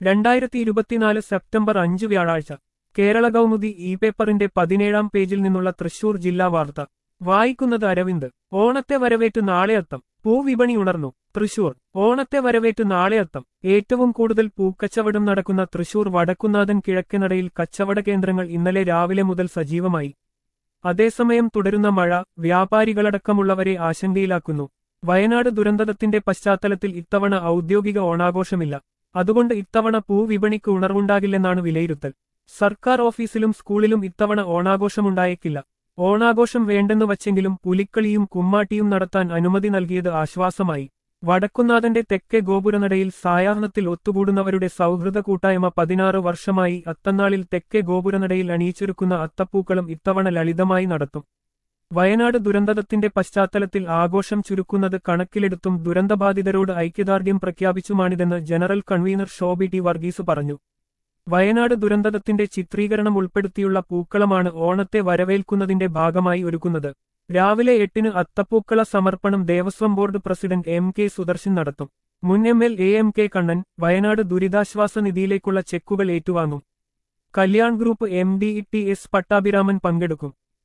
രണ്ടായിരത്തി ഇരുപത്തിനാല് സെപ്റ്റംബർ അഞ്ച് വ്യാഴാഴ്ച കേരള കൗമുദി ഇ പേപ്പറിന്റെ പതിനേഴാം പേജിൽ നിന്നുള്ള തൃശൂർ ജില്ലാ വാർത്ത വായിക്കുന്നത് അരവിന്ദ് ഓണത്തെ വരവേറ്റ് നാളെ അത്തം പൂവിപണി ഉണർന്നു തൃശൂർ ഓണത്തെ വരവേറ്റ് നാളെ അത്തം ഏറ്റവും കൂടുതൽ പൂക്കച്ചവടം നടക്കുന്ന തൃശൂർ വടക്കുന്നാഥൻ കിഴക്കനടയിൽ കച്ചവട കേന്ദ്രങ്ങൾ ഇന്നലെ രാവിലെ മുതൽ സജീവമായി അതേസമയം തുടരുന്ന മഴ വ്യാപാരികളടക്കമുള്ളവരെ ആശങ്കയിലാക്കുന്നു വയനാട് ദുരന്തത്തിന്റെ പശ്ചാത്തലത്തിൽ ഇത്തവണ ഔദ്യോഗിക ഓണാഘോഷമില്ല അതുകൊണ്ട് ഇത്തവണ പൂവിപണിക്ക് ഉണർവുണ്ടാകില്ലെന്നാണ് വിലയിരുത്തൽ സർക്കാർ ഓഫീസിലും സ്കൂളിലും ഇത്തവണ ഓണാഘോഷമുണ്ടായേക്കില്ല ഓണാഘോഷം വേണ്ടെന്ന് വച്ചെങ്കിലും പുലിക്കളിയും കുമ്മാട്ടിയും നടത്താൻ അനുമതി നൽകിയത് ആശ്വാസമായി വടക്കുന്നാഥന്റെ തെക്കേ ഗോപുരനടയിൽ സായാഹ്നത്തിൽ ഒത്തുകൂടുന്നവരുടെ സൗഹൃദ കൂട്ടായ്മ പതിനാറ് വർഷമായി അത്തന്നാളിൽ തെക്കേ ഗോപുരനടയിൽ അണിയിച്ചൊരുക്കുന്ന അത്തപ്പൂക്കളും ഇത്തവണ ലളിതമായി നടത്തും വയനാട് ദുരന്തത്തിന്റെ പശ്ചാത്തലത്തിൽ ആഘോഷം ചുരുക്കുന്നത് കണക്കിലെടുത്തും ദുരന്തബാധിതരോട് ഐക്യദാർഢ്യം പ്രഖ്യാപിച്ചുമാണിതെന്ന് general convener Shoby T Varghese പറഞ്ഞു വയനാട് ദുരന്തത്തിന്റെ ചിത്രീകരണം ഉൾപ്പെടുത്തിയുള്ള പൂക്കളമാണ് ഓണത്തെ വരവേൽക്കുന്നതിന്റെ ഭാഗമായി ഒരുക്കുന്നത് രാവിലെ എട്ടിന് അത്തപ്പൂക്കള സമർപ്പണം Devaswom board president M K Sudarshan നടത്തും മുൻ M L A M K Kannan Wayanad ദുരിതാശ്വാസ നിധിയിലേക്കുള്ള ചെക്കുകൾ ഏറ്റുവാങ്ങും Kalyan group M D T S Pattabhiraman പങ്കെടുക്കും